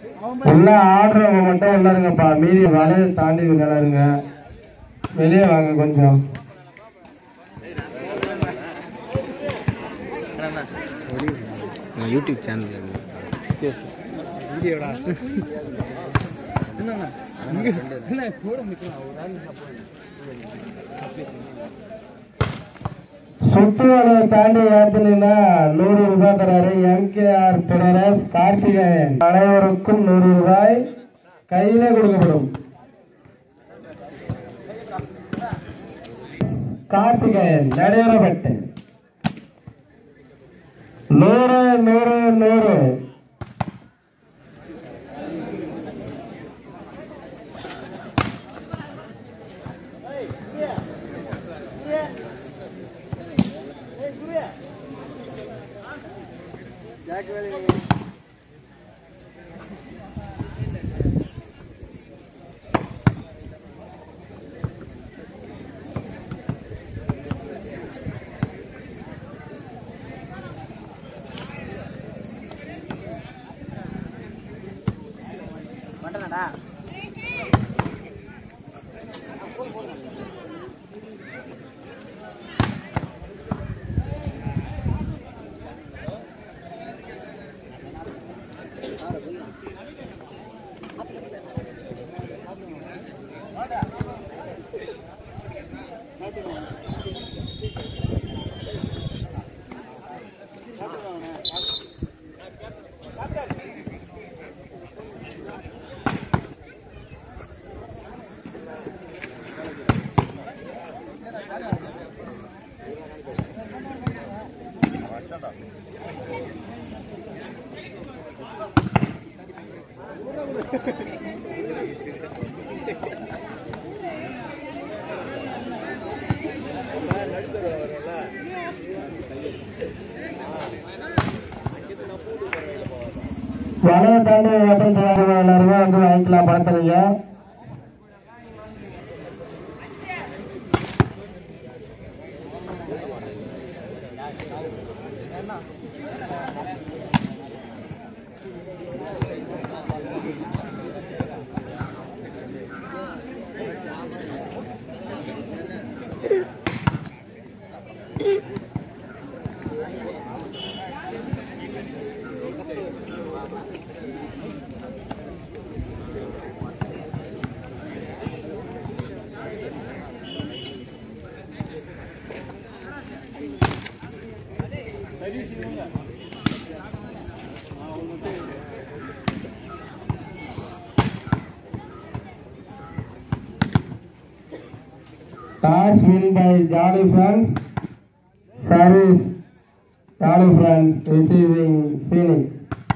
உள்ள ஆடுறவங்க மட்டும் உள்ளாருங்கப்பா மீதி வலையை தாண்டி விளையாடுங்க வெளியே வாங்க கொஞ்சம் நான் யூடியூப் சேனல் சுத்து வலையை தாண்டி ஏத்துனீங்கன்னா நூறு ரூபாய் தராரு எம்கேஆர் பிரதர்ஸ் கார்த்திகேயன் அனைவருக்கும் நூறு ரூபாய் கையிலே கொடுக்கப்படும் கார்த்திகேயன் நடைபெறப்பட்டு நூறு நூறு நூறு வலையை தாண்டி ஓட்டம் செய்யாதவங்க எல்லாருமே வந்து வாங்கிக்கலாம் பணத்தரீங்க Toss win by Jolly Friends. Service Jolly Friends receiving Phoenix.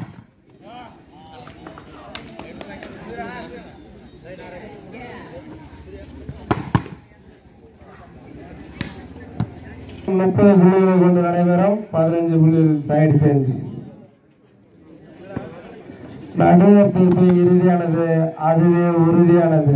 முப்பது புள்ளிகளை கொண்டு நடைபெறும் பதினஞ்சு புள்ளிகள் சைடு சேஞ்ச் நடுவர் தீர்ப்பு இறுதியானது அதுவே உறுதியானது